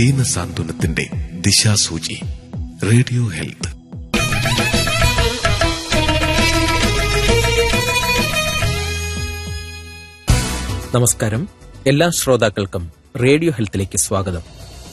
ദീനസാന്ത്വനത്തിന്റെ ദിശാസൂചി radio health നമസ്കാരം എല്ലാ ശ്രോതാക്കൾക്കും റേഡിയോ ഹെൽത്തിലേക്ക് സ്വാഗതം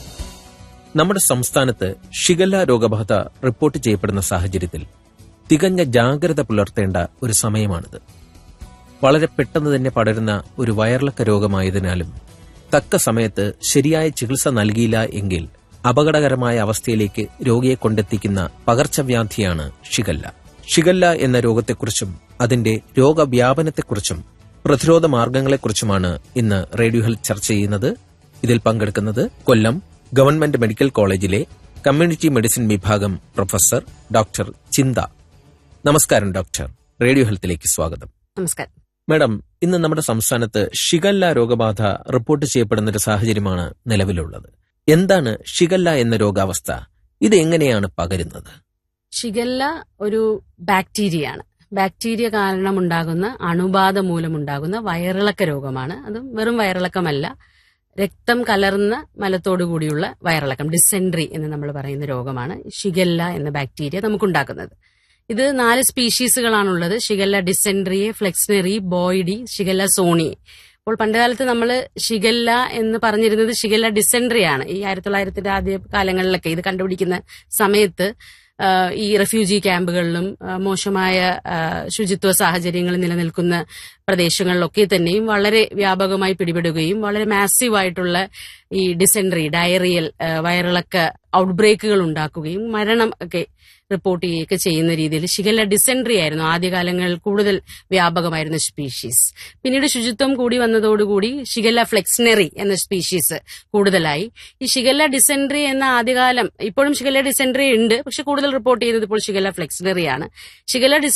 നമ്മുടെ സംസ്ഥാനത്ത് ഷിഗല്ല രോഗബാധ റിപ്പോർട്ട് ചെയ്യപ്പെടുന്ന സാഹചര്യത്തിൽ തികഞ്ഞ ജാഗ്രത പുലർത്തേണ്ട ഒരു സമയമാണിത് വളരെ പെട്ടെന്ന് തന്നെ പടരുന്ന ഒരു വയറിളക്ക രോഗമായതിനാലും തക്ക സമയത്ത് ശരിയായ ചികിത്സ നൽകിയില്ല എങ്കിൽ അപകടകരമായ അവസ്ഥയിലേക്ക് രോഗിയെ കൊണ്ടെത്തിക്കുന്ന പകർച്ചവ്യാധിയാണ് ഷിഗല്ല ഷിഗല്ല എന്ന രോഗത്തെക്കുറിച്ചും അതിന്റെ രോഗവ്യാപനത്തെക്കുറിച്ചും പ്രതിരോധ മാർഗങ്ങളെക്കുറിച്ചുമാണ് ഇന്ന് റേഡിയോ ഹെൽത്ത് ചർച്ച ചെയ്യുന്നത് ഇതിൽ പങ്കെടുക്കുന്നത് കൊല്ലം ഗവൺമെന്റ് മെഡിക്കൽ കോളേജിലെ കമ്മ്യൂണിറ്റി മെഡിസിൻ വിഭാഗം പ്രൊഫസർ ഡോക്ടർ ചിന്ത നമസ്കാരം ഡോക്ടർ റേഡിയോ ഹെൽത്തിലേക്ക് സ്വാഗതം നമസ്കാരം മാഡം ഇന്ന് നമ്മുടെ സംസ്ഥാനത്ത് ഷിഗല്ല രോഗബാധ റിപ്പോർട്ട് ചെയ്യപ്പെടുന്ന ഒരു സാഹചര്യമാണ് നിലവിലുള്ളത് എന്താണ് ഷിഗല്ല എന്ന രോഗാവസ്ഥ ഇത് എങ്ങനെയാണ് പകരുന്നത് ഷിഗല്ല ഒരു ബാക്ടീരിയയാണ് ബാക്ടീരിയ കാരണമുണ്ടാകുന്ന അണുബാധ മൂലമുണ്ടാകുന്ന വയറിളക്ക രോഗമാണ് അതും വെറും വയറിളക്കമല്ല രക്തം കലർന്ന മലത്തോടു കൂടിയുള്ള വയറിളക്കം ഡിസെൻട്രി എന്ന് നമ്മൾ പറയുന്ന രോഗമാണ് ഷിഗല്ല എന്ന ബാക്ടീരിയ നമുക്കുണ്ടാക്കുന്നത് ഇത് നാല് സ്പീഷീസുകളാണുള്ളത് Shigella dysenteriae flexneri boydii Shigella sonnei അപ്പോൾ പണ്ടുകാലത്ത് നമ്മൾ ഷിഗല്ല എന്ന് പറഞ്ഞിരുന്നത് ഷിഗല്ല ഡിസെൻട്രി ആണ് ഈ ആയിരത്തി തൊള്ളായിരത്തിന്റെ ആദ്യ കാലങ്ങളിലൊക്കെ ഇത് കണ്ടുപിടിക്കുന്ന സമയത്ത് ആ, ഈ റെഫ്യൂജി ക്യാമ്പുകളിലും ആ, മോശമായ ആ, ശുചിത്വ സാഹചര്യങ്ങൾ നിലനിൽക്കുന്ന പ്രദേശങ്ങളിലൊക്കെ തന്നെയും വളരെ വ്യാപകമായി പിടിപെടുകയും വളരെ മാസീവായിട്ടുള്ള ഈ ഡിസെൻട്രി ഡയറിയൽ ആ, വയറിളക്ക ഔട്ട്ബ്രേക്കുകൾ ഉണ്ടാക്കുകയും മരണം ഒക്കെ റിപ്പോർട്ട് ചെയ്യുകയൊക്കെ ചെയ്യുന്ന രീതിയിൽ ഷിഗല്ല ഡിസെൻട്രി ആയിരുന്നു ആദ്യകാലങ്ങളിൽ കൂടുതൽ വ്യാപകമായിരുന്ന സ്പീഷീസ് പിന്നീട് ശുചിത്വം കൂടി വന്നതോടുകൂടി ഷിഗല്ല ഫ്ലെക്സ്നറി എന്ന സ്പീഷീസ് കൂടുതലായി ഈ ഷിഗല്ല ഡിസെൻട്രി എന്ന ആദ്യകാലം ഇപ്പോഴും ഷിഗല്ല ഡിസെൻട്രി ഉണ്ട് പക്ഷെ കൂടുതൽ റിപ്പോർട്ട് ചെയ്യുന്നത് ഇപ്പോൾ ഷിഗല്ല ഫ്ലെക്സ്നറി ആണ് ഷിഗല്ല